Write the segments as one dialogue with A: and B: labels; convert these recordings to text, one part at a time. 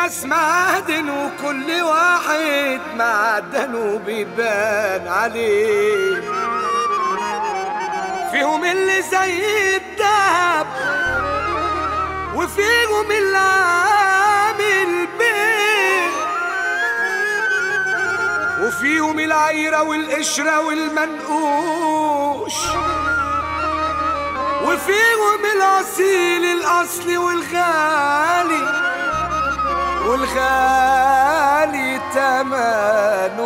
A: ناس معادن وكل واحد معدنه بيبان عليه فيهم اللي زي الدهب وفيهم اللي عامل بيه وفيهم العيرة والقشرة والمنقوش وفيهم الأصيل الأصلي والغالي والغالي تمنه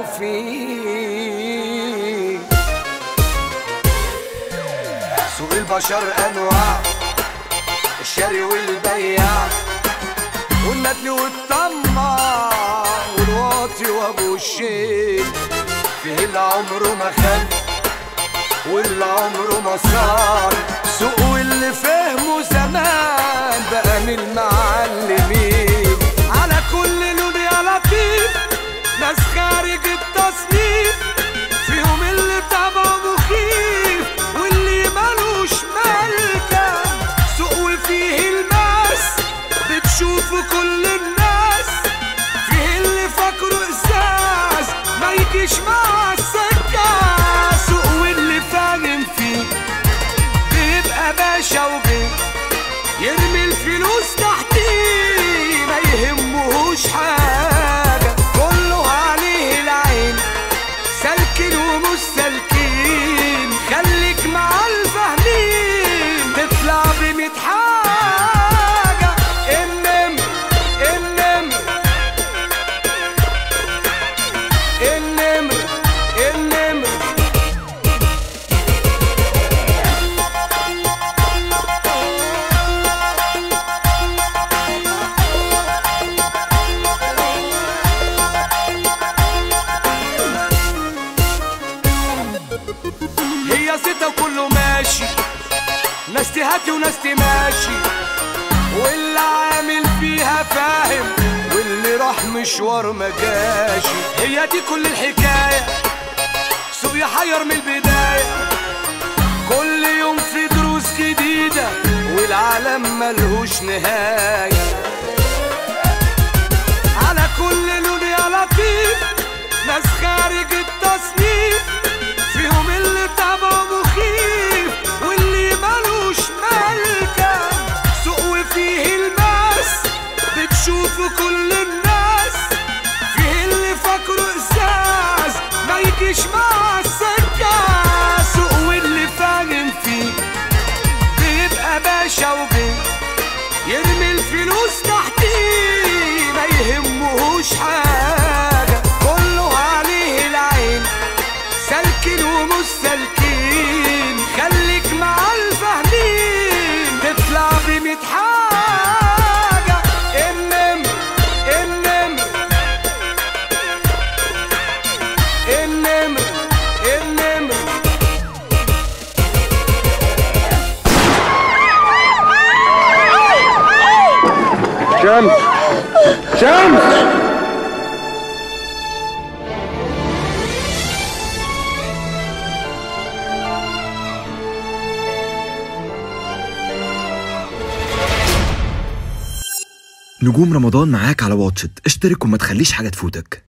A: فيه سوق البشر أنواع الشاري والبياع والندل والطماع والواطي وابو الشيل فيه اللي عمره ما خان واللي عمره ما صار سوق واللي فهمه زمان بقى من المعلمين على كل لون يا لطيف ناس خارج التصنيف فيهم اللي طبعه مخيف واللي ملوش ملكة سوق وفيه الماس بتشوفه كل الناس فيه اللي فاكره ازاز ما يجيش مع السكة سوق واللي فاهم فيه بيبقى باشا وبيه يرمي الفلوس تحتيه ما يهمهوش حاجة كله عليه العين سالكين ومش سالكين خليك مع الفاهمين تطلع بميت حاجة النمر النمر النمر النمر هي ستة وكله ماشي ناس تهاتي وناس تماشي واللي عامل فيها فاهم واللي راح مشوار ما جاشي هي دي كل الحكاية سوق يحير من البداية كل يوم في دروس جديدة والعالم ملهوش نهاية على كل لون يا لطيف ناس خارج التصنيف فيهم اللي طبعه مخيف واللي ملوش ملكة سوق وفيه الماس بتشوفه كل الناس فيه اللي فاكره ازاز ما يجيش مع السكة سوق واللي فاهم فيه بيبقى باشا وبيه يرمي الفلوس تحتيه ما يهمهوش حاجة كله عليه العين سالكين ومش سالكين خليك مع الفاهمين تطلع بميت حاجة النمر النمر النمر النمر
B: شمس شمس
C: نجوم رمضان معاك على واتشت اشترك وما تخليش حاجة تفوتك